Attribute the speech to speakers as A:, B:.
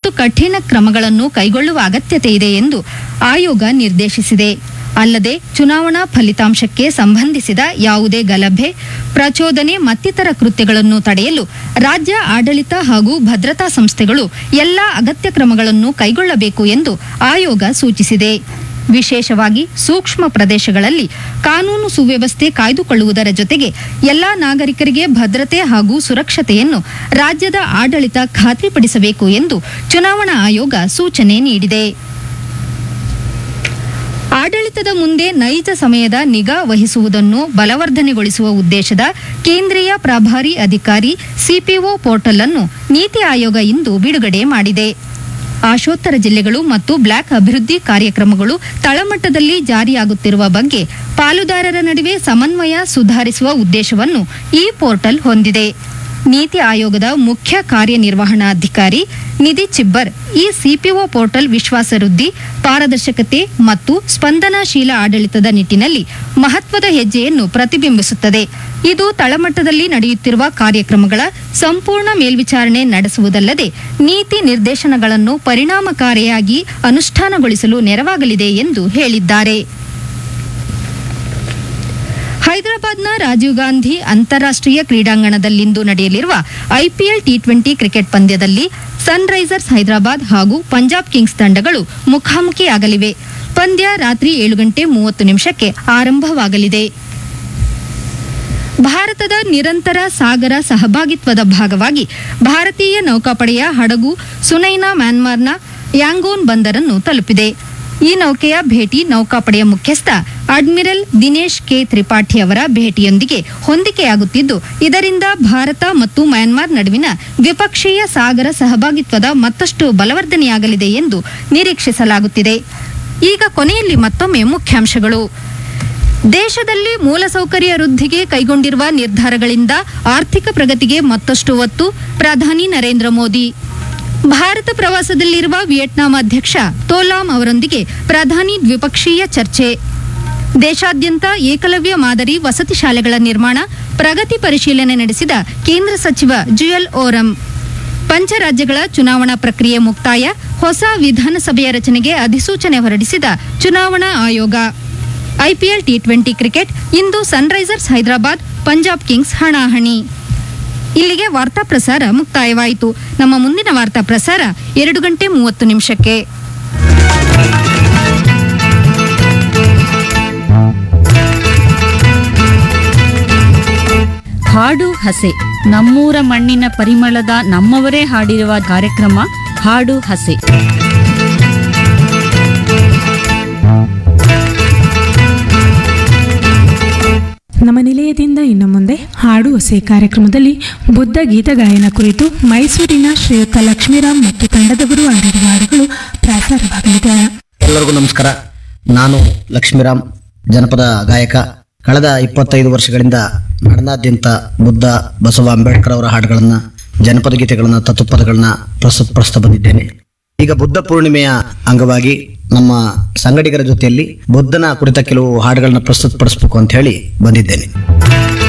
A: ಕಠಿಣ ಕ್ರಮಗಳನ್ನು ಕೈಗೊಳ್ಳುವ ಅಗತ್ಯತೆ ಇದೆ ಎಂದು ಆಯೋಗ ನಿರ್ದೇಶಿಸಿದೆ ಅಲ್ಲದೆ ಚುನಾವಣಾ ಫಲಿತಾಂಶಕ್ಕೆ ಸಂಬಂಧಿಸಿದ ಯಾವುದೇ ಗಲಭೆ ಪ್ರಚೋದನೆ ಮತ್ತಿತರ ಕೃತ್ಯಗಳನ್ನು ತಡೆಯಲು ರಾಜ್ಯ ಆಡಳಿತ ಹಾಗೂ ಭದ್ರತಾ ಸಂಸ್ಥೆಗಳು ಎಲ್ಲಾ ಅಗತ್ಯ ಕ್ರಮಗಳನ್ನು ಕೈಗೊಳ್ಳಬೇಕು ಎಂದು ಆಯೋಗ ಸೂಚಿಸಿದೆ ವಿಶೇಷವಾಗಿ ಸೂಕ್ಷ್ಮ ಪ್ರದೇಶಗಳಲ್ಲಿ ಕಾನೂನು ಸುವ್ಯವಸ್ಥೆ ಕಾಯ್ದುಕೊಳ್ಳುವುದರ ಜೊತೆಗೆ ಎಲ್ಲಾ ನಾಗರಿಕರಿಗೆ ಭದ್ರತೆ ಹಾಗೂ ಸುರಕ್ಷತೆಯನ್ನು ರಾಜ್ಯದ ಆಡಳಿತ ಖಾತ್ರಿಪಡಿಸಬೇಕು ಎಂದು ಚುನಾವಣಾ ಆಯೋಗ ಸೂಚನೆ ನೀಡಿದೆ ಆಡಳಿತದ ಮುಂದೆ ನೈಜ ಸಮಯದ ನಿಗಾ ವಹಿಸುವುದನ್ನು ಬಲವರ್ಧನೆಗೊಳಿಸುವ ಉದ್ದೇಶದ ಕೇಂದ್ರೀಯ ಪ್ರಭಾರಿ ಅಧಿಕಾರಿ ಸಿಪಿಒ ಪೋರ್ಟಲ್ ಅನ್ನು ನೀತಿ ಆಯೋಗ ಇಂದು ಬಿಡುಗಡೆ ಮಾಡಿದೆ ಆಶೋತ್ತರ ಜಿಲ್ಲೆಗಳು ಮತ್ತು ಬ್ಲಾಕ್ ಅಭಿವೃದ್ಧಿ ಕಾರ್ಯಕ್ರಮಗಳು ತಳಮಟ್ಟದಲ್ಲಿ ಜಾರಿಯಾಗುತ್ತಿರುವ ಬಗ್ಗೆ ಪಾಲುದಾರರ ನಡುವೆ ಸಮನ್ವಯ ಸುಧಾರಿಸುವ ಉದ್ದೇಶವನ್ನು ಈ ಪೋರ್ಟಲ್ ಹೊಂದಿದೆ ನೀತಿ ಆಯೋಗದ ಮುಖ್ಯ ಕಾರ್ಯನಿರ್ವಹಣಾಧಿಕಾರಿ ನಿಧಿ ಚಿಬ್ಬರ್ ಈ ಸಿಪಿಒ ಪೋರ್ಟಲ್ ವಿಶ್ವಾಸ ವೃದ್ಧಿ ಪಾರದರ್ಶಕತೆ ಮತ್ತು ಸ್ಪಂದನಾಶೀಲ ಆಡಳಿತದ ನಿಟ್ಟಿನಲ್ಲಿ ಮಹತ್ವದ ಹೆಜ್ಜೆಯನ್ನು ಪ್ರತಿಬಿಂಬಿಸುತ್ತದೆ ಇದು ತಳಮಟ್ಟದಲ್ಲಿ ನಡೆಯುತ್ತಿರುವ ಕಾರ್ಯಕ್ರಮಗಳ ಸಂಪೂರ್ಣ ಮೇಲ್ವಿಚಾರಣೆ ನಡೆಸುವುದಲ್ಲದೆ ನೀತಿ ನಿರ್ದೇಶನಗಳನ್ನು ಪರಿಣಾಮಕಾರಿಯಾಗಿ ಅನುಷ್ಠಾನಗೊಳಿಸಲು ನೆರವಾಗಲಿದೆ ಎಂದು ಹೇಳಿದ್ದಾರೆ ಹೈದರಾಬಾದ್ನ ರಾಜೀವ್ ಗಾಂಧಿ ಅಂತಾರಾಷ್ಟ್ರೀಯ ಕ್ರೀಡಾಂಗಣದಲ್ಲಿಂದು ನಡೆಯಲಿರುವ ಐಪಿಎಲ್ ಟಿ ಟ್ವೆಂಟಿ ಕ್ರಿಕೆಟ್ ಪಂದ್ಯದಲ್ಲಿ ಸನ್ರೈಸರ್ಸ್ ಹೈದರಾಬಾದ್ ಹಾಗೂ ಪಂಜಾಬ್ ಕಿಂಗ್ಸ್ ತಂಡಗಳು ಮುಖಾಮುಖಿಯಾಗಲಿವೆ ಪಂದ್ಯ ರಾತ್ರಿ ಏಳು ಗಂಟೆ ಮೂವತ್ತು ನಿಮಿಷಕ್ಕೆ ಆರಂಭವಾಗಲಿದೆ ಭಾರತದ ನಿರಂತರ ಸಾಗರ ಸಹಭಾಗಿತ್ವದ ಭಾಗವಾಗಿ ಭಾರತೀಯ ನೌಕಾಪಡೆಯ ಹಡಗು ಸುನೈನಾ ಮ್ಯಾನ್ಮಾರ್ನ ಯಾಂಗೋನ್ ಬಂದರನ್ನು ತಲುಪಿದೆ ಈ ನೌಕೆಯ ಭೇಟಿ ನೌಕಾಪಡೆಯ ಮುಖ್ಯಸ್ಥ ಅಡ್ಮಿರಲ್ ದಿನೇಶ್ ಕೆ ತ್ರಿಪಾಠಿ ಅವರ ಭೇಟಿಯೊಂದಿಗೆ ಹೊಂದಿಕೆಯಾಗುತ್ತಿದ್ದು ಇದರಿಂದ ಭಾರತ ಮತ್ತು ಮ್ಯಾನ್ಮಾರ್ ನಡುವಿನ ದ್ವಿಪಕ್ಷೀಯ ಸಾಗರ ಸಹಭಾಗಿತ್ವದ ಮತ್ತಷ್ಟು ಬಲವರ್ಧನೆಯಾಗಲಿದೆ ಎಂದು ನಿರೀಕ್ಷಿಸಲಾಗುತ್ತಿದೆ ಈಗ ಕೊನೆಯಲ್ಲಿ ಮತ್ತೊಮ್ಮೆ ಮುಖ್ಯಾಂಶಗಳು ದೇಶದಲ್ಲಿ ಮೂಲಸೌಕರ್ಯ ವೃದ್ಧಿಗೆ ಕೈಗೊಂಡಿರುವ ನಿರ್ಧಾರಗಳಿಂದ ಆರ್ಥಿಕ ಪ್ರಗತಿಗೆ ಮತ್ತಷ್ಟು ಒತ್ತು ಪ್ರಧಾನಿ ನರೇಂದ್ರ ಮೋದಿ ಭಾರತ ಪ್ರವಾಸದಲ್ಲಿರುವ ವಿಯೆಟ್ನಾಂ ಅಧ್ಯಕ್ಷ ತೋಲಾಮ್ ಅವರೊಂದಿಗೆ ಪ್ರಧಾನಿ ದ್ವಿಪಕ್ಷೀಯ ಚರ್ಚೆ ದೇಶಾದ್ಯಂತ ಏಕಲವ್ಯ ಮಾದರಿ ವಸತಿ ಶಾಲೆಗಳ ನಿರ್ಮಾಣ ಪ್ರಗತಿ ಪರಿಶೀಲನೆ ನಡೆಸಿದ ಕೇಂದ್ರ ಸಚಿವ ಜುಯಲ್ ಓರಂ ಪಂಚರಾಜ್ಯಗಳ ಚುನಾವಣಾ ಪ್ರಕ್ರಿಯೆ ಮುಕ್ತಾಯ ಹೊಸ ವಿಧಾನಸಭೆಯ ರಚನೆಗೆ ಅಧಿಸೂಚನೆ ಹೊರಡಿಸಿದ ಚುನಾವಣಾ ಆಯೋಗ ಐಪಿಎಲ್ ಟಿ ಟ್ವೆಂಟಿ ಕ್ರಿಕೆಟ್ ಇಂದು ಸನ್ರೈಸರ್ಸ್ ಹೈದರಾಬಾದ್ ಪಂಜಾಬ್ ಕಿಂಗ್ಸ್ ಹಣಾಹಣಿ ಇಲ್ಲಿಗೆ ವಾರ್ತಾ ಪ್ರಸಾರ ಮುಕ್ತಾಯವಾಯಿತು ನಮ್ಮ ಮುಂದಿನ ವಾರ್ತಾ ಪ್ರಸಾರ ಎರಡು ಗಂಟೆ ಮೂವತ್ತು ನಿಮಿಷಕ್ಕೆ
B: ಹಾಡು ಹಸೆ ನಮ್ಮೂರ ಮಣ್ಣಿನ ಪರಿಮಳದ ನಮ್ಮವರೇ ಹಾಡಿರುವ ಕಾರ್ಯಕ್ರಮ ಹಾಡು ಹಸೆ
C: ನಮ್ಮ ನಿಲಯದಿಂದ ಇನ್ನು ಮುಂದೆ ಹಾಡು ಹೊಸೆ ಕಾರ್ಯಕ್ರಮದಲ್ಲಿ ಬುದ್ಧ ಗೀತ ಗಾಯನ ಕುರಿತು ಮೈಸೂರಿನ ಶ್ರೀಯುತ ಲಕ್ಷ್ಮೀರಾಮ್ ಮತ್ತು ತಂಡದವರು ಆಡಿರುವ ಹಾಡುಗಳು ಪ್ರಸಾರವಾಗಲಿದೆ
D: ಎಲ್ಲರಿಗೂ ನಮಸ್ಕಾರ ನಾನು ಲಕ್ಷ್ಮೀರಾಮ್ ಜನಪದ ಗಾಯಕ ಕಳೆದ ಇಪ್ಪತ್ತೈದು ವರ್ಷಗಳಿಂದ ನಾಡಿನಾದ್ಯಂತ ಬುದ್ಧ ಬಸವ ಅಂಬೇಡ್ಕರ್ ಅವರ ಹಾಡುಗಳನ್ನ ಜನಪದ ಗೀತೆಗಳನ್ನ ತತ್ವಪದಗಳನ್ನ ಪ್ರಸ್ತುತ ಪ್ರಸ್ತುತ ಬಂದಿದ್ದೇನೆ ಈಗ ಬುದ್ಧ ಪೂರ್ಣಿಮೆಯ ಅಂಗವಾಗಿ ನಮ್ಮ ಸಂಗಡಿಗರ ಜೊತೆಯಲ್ಲಿ ಬುದ್ಧನ ಕುರಿತ ಕೆಲವು ಹಾಡುಗಳನ್ನ ಪ್ರಸ್ತುತಪಡಿಸಬೇಕು ಅಂತ ಹೇಳಿ ಬಂದಿದ್ದೇನೆ